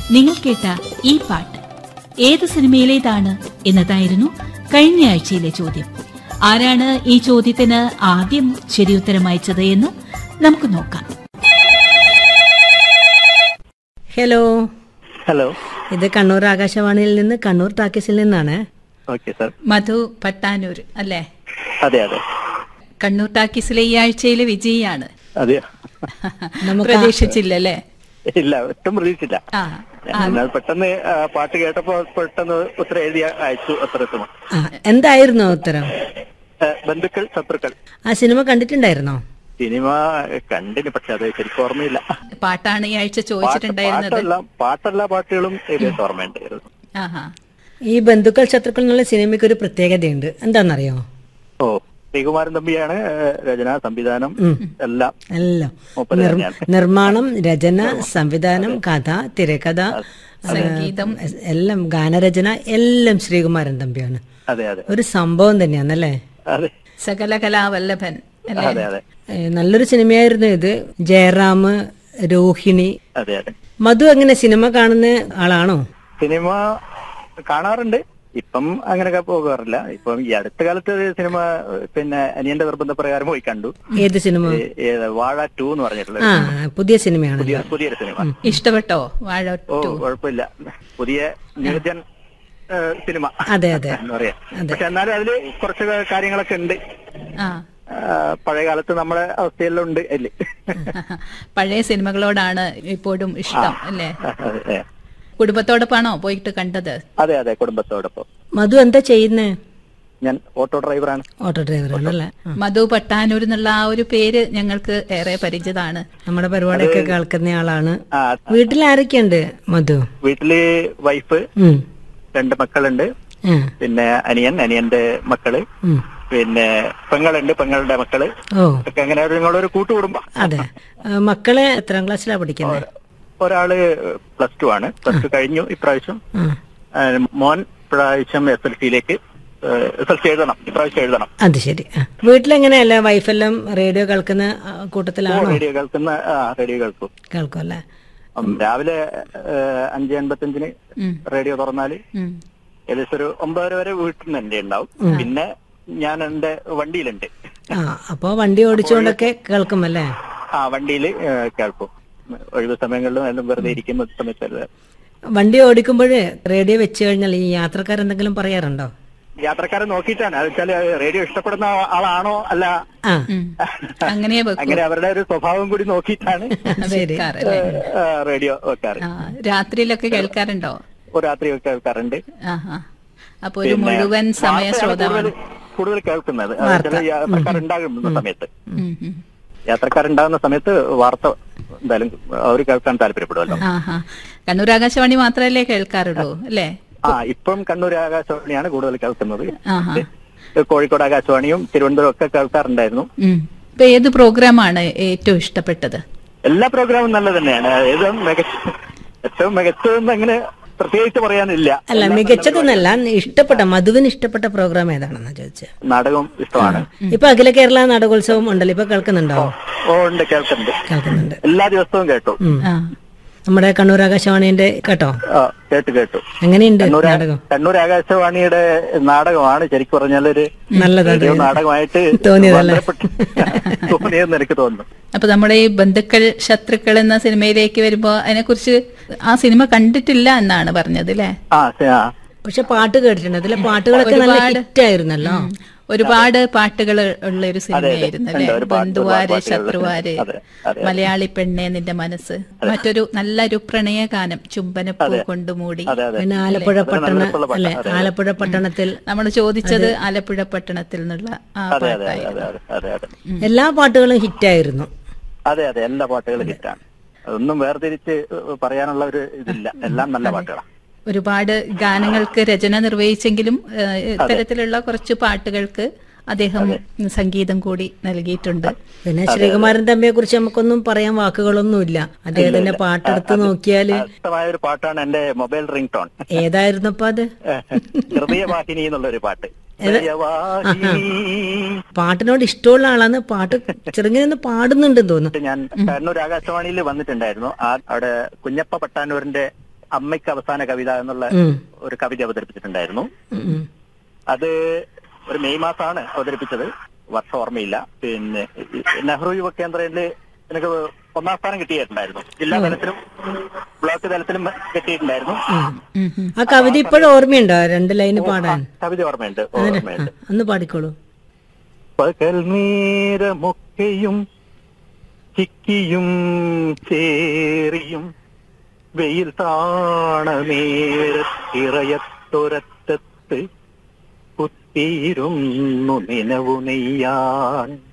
നിങ്ങൾ കേട്ട ഈ പാട്ട് ഏത് സിനിമയിലേതാണ് എന്നതായിരുന്നു കഴിഞ്ഞ ആഴ്ചയിലെ ചോദ്യം ആരാണ് ഈ ചോദ്യത്തിന് ആദ്യം ശരിയുത്തരം അയച്ചത് എന്ന് നമുക്ക് നോക്കാം ഹലോ ഹലോ ഇത് കണ്ണൂർ ആകാശവാണിയിൽ നിന്ന് കണ്ണൂർ ടാക്കീസിൽ നിന്നാണ് ഓക്കെ സാർ മധു പട്ടാനൂർ അല്ലേ അതെ അതെ കണ്ണൂർ ടാക്കീസിലെ ഈ ആഴ്ചയിലെ വിജയിയാണ് അതെയോ നമുക്ക് പ്രതീക്ഷിച്ചില്ലല്ലേ ഇല്ല ഒട്ടും പ്രതീക്ഷിച്ചില്ല ആ എന്നാൽ പെട്ടെന്ന് ആ, പാട്ട് കേട്ടപ്പോ പെട്ടെന്ന് ഉത്തരം എഴുതി അയച്ചു അത്ര എത്തുമോ ആ, എന്തായിരുന്നു ഉത്തരം ബന്ധുക്കൾ ശത്രുക്കൾ ആ സിനിമ കണ്ടിട്ടുണ്ടായിരുന്നോ സിനിമ കണ്ടിന് പക്ഷെ അത് ശരിക്കും ഓർമ്മയില്ല പാട്ടാണ് ഈ ആഴ്ച പാട്ട് ചോദിച്ചിട്ടുണ്ടായിരുന്നത് പാട്ടെല്ലാം പാട്ടെല്ലാ പാട്ടുകളും ഏകദേശം ഓർമ്മയുണ്ട് ആഹാ ഈ ബന്ധുക്കൾ ശത്രുക്കൾ എന്നുള്ള സിനിമയ്ക്ക് ഒരു പ്രത്യേകതയുണ്ട് എന്താണെന്നറിയോ ഓ ശ്രീകുമാരൻ തമ്പിയാണ് ഏ, രചന സംവിധാനം എല്ലാം എല്ലാം മൂപ്പര് നിർ- തന്നെയാണ്. നിർമ്മാണം രചന സംവിധാനം കഥ തിരക്കഥ സംഗീതം ആ, എല്ലാം ഗാനരചന എല്ലാം ശ്രീകുമാരൻ തമ്പിയാണ് അതെ അതെ ഒരു സംഭവം തന്നെയാണല്ലേ അതെ സകല കലാവല്ലഭൻ അല്ലേ അതെ അതെ ഏ, നല്ലൊരു സിനിമയായിരുന്നു ഇത് ജയറാം രോഹിണി അതെ അതെ മധു എങ്ങനെ സിനിമ കാണുന്ന ആളാണോ സിനിമ കാണാറുണ്ട് ഇപ്പം അങ്ങനെയൊക്കെ പോകാറില്ല ഇപ്പം ഈ അടുത്ത കാലത്ത് ഒരു സിനിമ ഏഹ്, പിന്നെ അനിയന്റെ നിർബന്ധപ്രകാരം പോയി കണ്ടു ഏത് സിനിമ ഏ- ഏത് വാഴ ടു എന്ന് പറഞ്ഞിട്ടുള്ള ആ പുതിയ സിനിമയാണ് പുതിയ പുതിയൊരു സിനിമ ഇഷ്ടപ്പെട്ടോ വാഴ ഓ ടു കുഴപ്പമില്ല പുതിയ ന്യൂജൻ ഏഹ്, സിനിമ അതെ അതെ എന്ന് പറയാ പക്ഷെ എന്നാലും അതില് കുറച്ച് കാര്യങ്ങളൊക്കെ ഉണ്ട് ആ ആ, പഴയ കാലത്ത് നമ്മുടെ അവസ്ഥയെല്ലാം ഉണ്ട് അതില് പഴയ സിനിമകളോടാണ് ഇപ്പോഴും ഇഷ്ടം അല്ലേ അതെ കുടുംബത്തോടൊപ്പാണോ പോയിട്ട് കണ്ടത് അതെ അതെ കുടുംബത്തോടൊപ്പം മധു എന്താ ചെയ്യുന്നേ ഞാൻ ഓട്ടോ ഡ്രൈവറാണ് ഓട്ടോ ഡ്രൈവറാണല്ലേ ആ. മധു പട്ടാനൂർ എന്നുള്ള ആ ഒരു പേര് ഞങ്ങൾക്ക് ഏറെ പരിചിതമാണ് നമ്മുടെ പരിപാടിയൊക്കെ കേൾക്കുന്ന ആളാണ് ആ വീട്ടിൽ ആരൊക്കെയുണ്ട് മധു വീട്ടില് വൈഫ് ഉം. രണ്ട് മക്കളുണ്ട് ആ. പിന്നെ അനിയൻ അനിയന്റെ മക്കള് ഉം. പിന്നെ പെങ്ങളുണ്ട് പെങ്ങളുടെ മക്കള് ഓ ഒക്കെ അങ്ങനെ ഒരു നിങ്ങളൊരു കൂട്ടുകുടുംബം അതെ ആ, മക്കളെ എത്രാം ക്ലാസ്സിലാ പഠിക്കുന്നത് ഒരാള് പ്ലസ് ടു ആണ് പ്ലസ് ടു കഴിഞ്ഞു ഇപ്രാവശ്യം ആ. ആ, മോൻ ഇപ്രാവശ്യം എസ് എൽ സിയിലേക്ക് എസ് എൽ സി എഴുതണം ഇപ്രാവശ്യം എഴുതണം അത് ശരി ആ. വീട്ടിലെങ്ങനെയല്ല വൈഫെല്ലാം റേഡിയോ കേൾക്കുന്ന ആ, കൂട്ടത്തിലാണോ റേഡിയോ കേൾക്കുന്ന ആ, റേഡിയോ കേൾക്കും കേൾക്കും അല്ലേ ഉം, രാവിലെ ഏഹ്, അഞ്ച് എൺപത്തഞ്ചിന് ഉം. റേഡിയോ തുറന്നാല് ഉം. ഏകദേശം ഒരു ഒമ്പതര വരെ വീട്ടിൽ നിന്ന് എന്റെ ഉണ്ടാവും പിന്നെ ഞാൻ എന്റെ വണ്ടിയിലുണ്ട് ആ അപ്പോ വണ്ടി ഓടിച്ചുകൊണ്ടൊക്കെ കേൾക്കുമല്ലേ ആ വണ്ടിയിൽ കേൾക്കും ഒഴിവ് സമയങ്ങളിലും എല്ലാം വെറുതെ ഇരിക്കുന്ന സമയത്ത് വണ്ടി ഓടിക്കുമ്പോൾ റേഡിയോ വെച്ച് കഴിഞ്ഞാൽ ഈ യാത്രക്കാരെന്തെങ്കിലും പറയാറുണ്ടോ യാത്രക്കാരെ നോക്കിയിട്ടാണ് അത് വെച്ചാല് റേഡിയോ ഇഷ്ടപ്പെടുന്ന ആളാണോ അല്ല ആ ഉം. അങ്ങനെ വെക്കും അങ്ങനെ അവരുടെ ഒരു സ്വഭാവം കൂടി നോക്കിയിട്ടാണ് ശരി വെക്കാറല്ലേ ആ, റേഡിയോ വെക്കാറ് ആ രാത്രിയിലൊക്കെ കേൾക്കാറുണ്ടോ ഒരു രാത്രി ഒക്കെ കേൾക്കാറുണ്ട് ആഹാ അപ്പൊ ഒരു മുഴുവൻ സമയ വാർത്തയാണ് ശ്രോതാവാണ് കൂടുതൽ കൂടുതൽ കേൾക്കുന്നത് അത് വെച്ചാല് യാത്രക്കാരുണ്ടാകുന്ന സമയത്ത് ഉം, ഉം. യാത്രക്കാരുണ്ടാകുന്ന സമയത്ത് വാർത്ത എന്തായാലും അവർ കേൾക്കാൻ താല്പര്യപ്പെടുമല്ലോ ആഹാ കണ്ണൂർ ആകാശവാണി മാത്രമല്ലേ കേൾക്കാറുള്ളൂ അല്ലേ ആ ഇപ്പം കണ്ണൂർ ആകാശവാണിയാണ് കൂടുതൽ കേൾക്കുന്നത് ആഹാ കോഴിക്കോട് ആകാശവാണിയും തിരുവനന്തപുരം ഒക്കെ കേൾക്കാറുണ്ടായിരുന്നു ഉം. ഇപ്പൊ ഏത് പ്രോഗ്രാമാണ് ഏറ്റവും ഇഷ്ടപ്പെട്ടത് എല്ലാ പ്രോഗ്രാമും നല്ല തന്നെയാണ് ഏറ്റവും മികച്ച ഏറ്റവും മികച്ചതെന്ന് അങ്ങനെ പ്രത്യേകിച്ച് പറയാനില്ല അല്ല മികച്ചതെന്നല്ല ഇഷ്ടപ്പെട്ട മധുവിന് ഇഷ്ടപ്പെട്ട പ്രോഗ്രാം ഏതാണെന്നാ ചോദിച്ചത് നാടകം ഇഷ്ടമാണ് ഇപ്പൊ അഖില കേരള നാടകോത്സവം ഉണ്ടല്ലോ ഇപ്പൊ കേൾക്കുന്നുണ്ടോ ഓ ഉണ്ട് കേൾക്കുന്നുണ്ട് കേൾക്കുന്നുണ്ട് എല്ലാ ദിവസവും കേട്ടു ഉം. ആ നമ്മുടെ കണ്ണൂർ ആകാശവാണിന്റെ കേട്ടോ ആ, കേട്ടു കേട്ടു എങ്ങനെയുണ്ട് കണ്ണൂർ നാടകം കണ്ണൂർ ആകാശവാണിയുടെ നാടകമാണ് ശരിക്കും പറഞ്ഞാലൊരു നല്ലത് റേഡിയോ നാടകമായിട്ട് തോന്നിയതല്ലേ? ബന്ധപ്പെട്ട് തോന്നിയെന്ന് എനിക്ക് തോന്നുന്നു അപ്പൊ നമ്മുടെ ഈ ബന്ധുക്കൾ ശത്രുക്കൾ എന്ന സിനിമയിലേക്ക് വരുമ്പോ അതിനെക്കുറിച്ച് ആ സിനിമ കണ്ടിട്ടില്ല എന്നാണ് പറഞ്ഞത് അല്ലേ ആ ശ- ആ. പക്ഷെ പാട്ട് കേട്ടിട്ടുണ്ട് അതിലെ പാട്ടുകളൊക്കെ നല്ല ഹിറ്റ് ആയിരുന്നല്ലോ ഒരുപാട് പാട്ടുകൾ ഉള്ള ഒരു സിനിമയായിരുന്നു അല്ലേ ഉണ്ട്, ഒരു പാട്ട്, ബന്ധുവാര് ഒരുപാട് പാട്ടുകൾ. ശത്രുവാര് അതെ, അതെ. മലയാളി പെണ്ണെ നിന്റെ മനസ്സ് മറ്റൊരു നല്ലൊരു പ്രണയഗാനം ചുംബനപ്പൂ കൊണ്ടുമൂടി അതെ അതെ പിന്നെ ആലപ്പുഴ പട്ടണ രസമുള്ള പാട്ട്, അല്ലെ അതെ, ആലപ്പുഴ പട്ടണത്തിൽ നമ്മൾ ചോദിച്ചത് ആലപ്പുഴ പട്ടണത്തിൽ നിന്നുള്ള ആ അതെ അതെ അതെ പാട്ടായിരുന്നു അതെ അതെ അതെ എല്ലാ പാട്ടുകളും ഹിറ്റായിരുന്നു അതെ അതെ എല്ലാ പാട്ടുകളും ഹിറ്റാണ് അതൊന്നും വേർതിരിച്ച് പറയാനുള്ള ഒരു ഇതില്ല എല്ലാം നല്ല പാട്ടുകളാണ് ഒരുപാട് ഗാനങ്ങൾക്ക് രചന നിർവഹിച്ചെങ്കിലും ഏഹ്, ഇത്തരത്തിലുള്ള കുറച്ച് പാട്ടുകൾക്ക് അദ്ദേഹം സംഗീതം കൂടി നൽകിയിട്ടുണ്ട് പിന്നെ ശ്രീകുമാരൻ തമ്പിയെ കുറിച്ച് നമുക്കൊന്നും പറയാൻ വാക്കുകളൊന്നുമില്ല അദ്ദേഹത്തിന്റെ പാട്ടെടുത്ത് നോക്കിയാല് ഇഷ്ടമായ ഒരു പാട്ടാണ് എന്റെ മൊബൈൽ റിംഗ് ടോൺ ഏതായിരുന്നപ്പോ അത് ഹൃദയവാഹിനി എന്നുള്ള ഒരു പാട്ട് ഹൃദയവാഹിനി പാട്ടിനോട് ഇഷ്ടമുള്ള ആളാണ് പാട്ട് ചെറുങ്ങനെ പാടുന്നുണ്ടെന്ന് തോന്നുന്നു ഞാൻ കണ്ണൂർ ആകാശവാണിയിൽ വന്നിട്ടുണ്ടായിരുന്നു ആ അവിടെ കുഞ്ഞപ്പ പട്ടാനൂരിന്റെ അമ്മയ്ക്ക് അവസാന കവിത എന്നുള്ള ഉം, ഒരു കവിത അവതരിപ്പിച്ചിട്ടുണ്ടായിരുന്നു ഉം, ഉം. അത് ഒരു മെയ് മാസമാണ് അവതരിപ്പിച്ചത് വർഷം ഓർമ്മയില്ല പിന്നെ ഈ നെഹ്റു യുവ കേന്ദ്രയില് എനിക്ക് ഒന്നാം സ്ഥാനം കിട്ടിയിട്ടുണ്ടായിരുന്നു ജില്ലാ തലത്തിലും ബ്ലോക്ക് തലത്തിലും കിട്ടിയിട്ടുണ്ടായിരുന്നു ഉം. ഉം, ഉം. ആ കവിത ഇപ്പോഴും ഓർമ്മയുണ്ടോ രണ്ട് ലൈന് പാടാൻ കവിത ഓർമ്മയുണ്ട് അങ്ങനെ ഓർമ്മയുണ്ട് ആ, ഒന്ന് പാടിക്കോളൂ പകൽ നേരമൊക്കെയും ചിക്കിയും ചേറിയും വെയിൽ താണനേരത്തിറയത്തൊരറ്റത്ത് കുത്തിയിരുന്നു നിലവു നെയ്യാൻ